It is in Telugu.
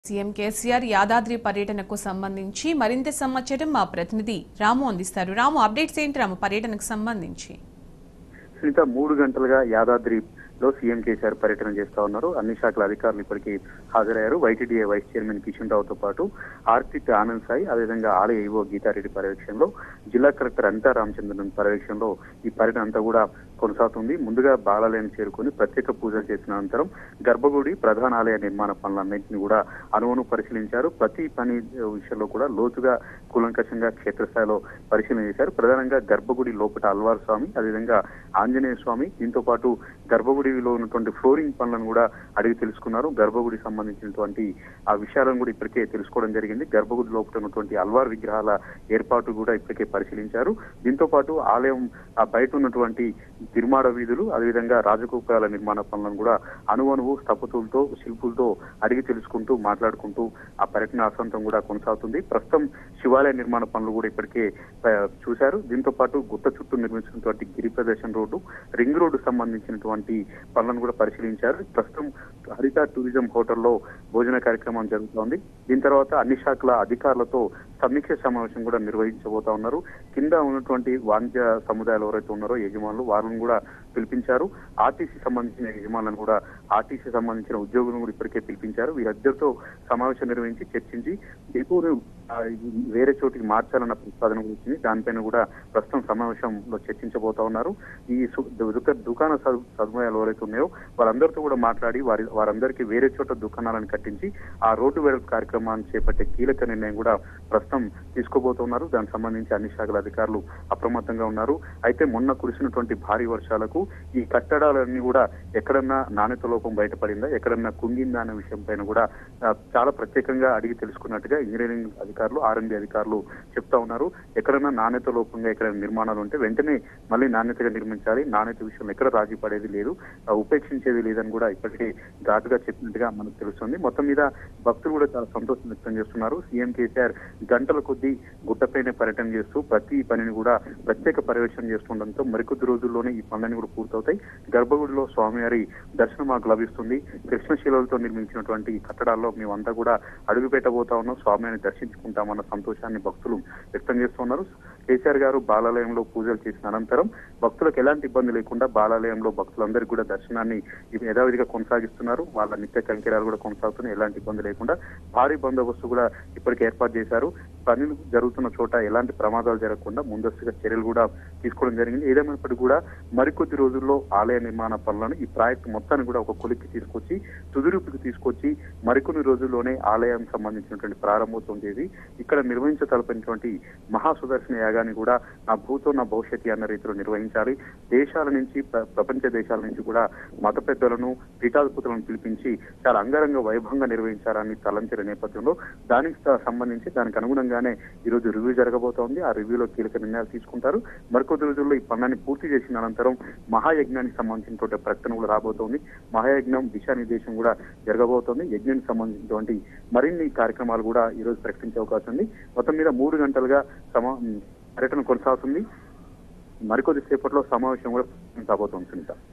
సీఎం కేసీఆర్ యాదాద్రి పర్యటనకు సంబంధించి మరింత సమాచారం మా ప్రతినిధి రాము అందిస్తారు రాము అప్డేట్స్ ఏంటి రాము పర్యటనకు సంబంధించి సునీత మూడు గంటలుగా యాదాద్రిలో సీఎం కేసీఆర్ పర్యటన చేస్తా ఉన్నారు అన్ని శాఖల అధికారులు ఇప్పటికీ హాజరయ్యారు వైటీడీఏ వైస్ చైర్మన్ కిషన్ రావుతో పాటు ఆర్కిట్ ఆనంద్ సాయి అదేవిధంగా ఆలయ ఈవో గీతారెడ్డి పర్యవేక్షణలో జిల్లా కలెక్టర్ అనితా రామచంద్రన్ పర్యవేక్షణలో ఈ పర్యటన అంతా కూడా కొనసాగుతుంది ముందుగా బాలాలయం చేరుకుని ప్రత్యేక పూజలు చేసిన అనంతరం గర్భగుడి ప్రధాన ఆలయ నిర్మాణ పనులన్నింటినీ కూడా అనువును పరిశీలించారు ప్రతి పని విషయంలో కూడా లోతుగా కూలంకషంగా క్షేత్రస్థాయిలో పరిశీలన చేశారు ప్రధానంగా గర్భగుడి లోపల అల్వార్ స్వామి అదేవిధంగా ఆంజనేయ స్వామి దీంతో పాటు గర్భగుడిలో ఉన్నటువంటి ఫ్లోరింగ్ పనులను కూడా అడిగి తెలుసుకున్నారు గర్భగుడికి సంబంధించినటువంటి ఆ విషయాలను కూడా ఇప్పటికే తెలుసుకోవడం జరిగింది గర్భగుడి లోపల ఉన్నటువంటి అల్వార్ విగ్రహాల ఏర్పాటు కూడా ఇప్పటికే పరిశీలించారు దీంతో పాటు ఆలయం ఆ బయట ఉన్నటువంటి తిరుమాడ వీధులు అదేవిధంగా రాజగోపురాల నిర్మాణ పనులను కూడా అణువణువు స్థపతులతో శిల్పులతో అడిగి తెలుసుకుంటూ మాట్లాడుకుంటూ ఆ పర్యటన ఆసంతం కూడా కొనసాగుతుంది ప్రస్తుతం శివాలయ నిర్మాణ పనులు కూడా ఇప్పటికే ఆ, చూశారు దీంతో పాటు గుట్ట చుట్టూ నిర్మించినటువంటి గిరి ప్రదర్శన రోడ్డు రింగ్ రోడ్డు సంబంధించినటువంటి పనులను కూడా పరిశీలించారు ప్రస్తుతం హరిత టూరిజం హోటల్లో భోజన కార్యక్రమం జరుగుతోంది దీని తర్వాత అన్ని శాఖల అధికారులతో సమీక్ష సమావేశం కూడా నిర్వహించబోతా ఉన్నారు కింద ఉన్నటువంటి వాణిజ్య సముదాయాలు ఎవరైతే ఉన్నారో యజమానులు వారిని కూడా పిలిపించారు ఆర్టీసీ సంబంధించిన యజమానులను కూడా ఆర్టీసీ సంబంధించిన ఉద్యోగులను కూడా ఇప్పటికే పిలిపించారు వీరిద్దరితో సమావేశం నిర్వహించి చర్చించి డిపోను ఆ, వేరే చోటికి మార్చాలన్న ప్రతిపాదన గురించి దానిపైన కూడా ప్రస్తుతం సమావేశంలో చర్చించబోతా ఉన్నారు ఈ సు- దుక- దుకాణ సదు- సదుపాయాలు ఎవరైతే ఉన్నాయో వాళ్ళందరితో కూడా మాట్లాడి వారి వారందరికీ వేరే చోట దుకాణాలను కట్టించి ఆ రోడ్డు వెడల్పు కార్యక్రమాన్ని చేపట్టే కీలక నిర్ణయం కూడా ప్రస్తుతం తీసుకోబోతున్నారు దానికి సంబంధించి అన్ని శాఖల అధికారులు అప్రమత్తంగా ఉన్నారు అయితే మొన్న కురిసినటువంటి భారీ వర్షాలకు ఈ కట్టడాలన్నీ కూడా ఎక్కడన్నా నాణ్యత లోపం బయటపడిందా ఎక్కడన్నా కుంగిందా అనే విషయం పైన కూడా ఆ, చాలా ప్రత్యేకంగా అడిగి తెలుసుకున్నట్టుగా ఇంజనీరింగ్ అధికారులు ఆర్ఎండి అధికారులు చెప్తా ఉన్నారు ఎక్కడన్నా నాణ్యత లోపంగా ఎక్కడైనా నిర్మాణాలు ఉంటే వెంటనే మళ్ళీ నాణ్యతగా నిర్మించాలి నాణ్యత విషయంలో ఎక్కడ రాజీ పడేది లేదు ఆ, ఉపేక్షించేది లేదని కూడా ఇప్పటికే ఘాటుగా చెప్పినట్టుగా మనకు తెలుస్తుంది మొత్తం మీద భక్తులు కూడా చాలా సంతోషం వ్యక్తం చేస్తున్నారు సీఎం కేసీఆర్ గంటల కొద్దీ గుట్టపైన పర్యటన చేస్తూ ప్రతి పనిని కూడా ప్రత్యేక పర్యవేక్షణ చేస్తుండడంతో మరికొద్ది రోజుల్లోనే ఈ పనులన్నీ కూడా పూర్తవుతాయి గర్భగుడిలో స్వామివారి దర్శనం మాకు లభిస్తుంది కృష్ణశీలలతో నిర్మించినటువంటి ఈ కట్టడాల్లో మేమంతా కూడా అడుగు పెట్టబోతా ఉన్నాం స్వామిని దర్శించుకుంటామన్న సంతోషాన్ని భక్తులు వ్యక్తం చేస్తున్నారు కేసీఆర్ గారు బాలాలయంలో పూజలు చేసిన అనంతరం భక్తులకు ఎలాంటి ఇబ్బంది లేకుండా బాలాలయంలో భక్తులందరికీ కూడా దర్శనాన్ని ఇది యథావిధిగా కొనసాగిస్తున్నారు వాళ్ళ నిత్య కంకిరాలు కూడా కొనసాగుతున్నాయి ఎలాంటి ఇబ్బంది లేకుండా భారీ బందోబస్తు కూడా ఇప్పటికే ఏర్పాటు చేశారు పనులు జరుగుతున్న చోట ఎలాంటి ప్రమాదాలు జరగకుండా ముందస్తుగా చర్యలు కూడా తీసుకోవడం జరిగింది ఏదేమైనప్పటికీ కూడా మరికొద్ది రోజుల్లో ఆలయ నిర్మాణ పనులను ఈ ప్రాజెక్టు మొత్తాన్ని కూడా ఒక కొలిక్కి తీసుకొచ్చి తుదిరూపుకి తీసుకొచ్చి మరికొన్ని రోజుల్లోనే ఆలయం సంబంధించినటువంటి ప్రారంభోత్సవం చేసి ఇక్కడ నిర్వహించతలపినటువంటి మహాసుదర్శన యాగాన్ని కూడా నా భూతో నా భవిష్యత్తు అన్న రీతిలో నిర్వహించాలి దేశాల నుంచి ప్ర- ప్రపంచ దేశాల నుంచి కూడా మత పెద్దలను పీఠాధిపతులను పిలిపించి చాలా అంగరంగ వైభవంగా నిర్వహించాలని తలంచిన నేపథ్యంలో దానికి స- సంబంధించి దానికి అనుగుణంగానే ఈ రోజు రివ్యూ జరగబోతోంది ఆ రివ్యూలో కీలక నిర్ణయాలు తీసుకుంటారు మరికొద్ది రోజుల్లో ఈ పనులని పూర్తి చేసిన అనంతరం మహాయజ్ఞానికి సంబంధించినటువంటి ప్రకటన కూడా రాబోతోంది మహాయజ్ఞం దిశానిర్దేశం కూడా జరగబోతోంది యజ్ఞానికి సంబంధించినటువంటి మరిన్ని కార్యక్రమాలు కూడా ఈ రోజు ప్రకటించే అవకాశం ఉంది మొత్తం మీద మూడు గంటలుగా సమా పర్యటన కొనసాగుతుంది మరికొద్ది సేపట్లో సమావేశం కూడా కాబోతోంది సునీత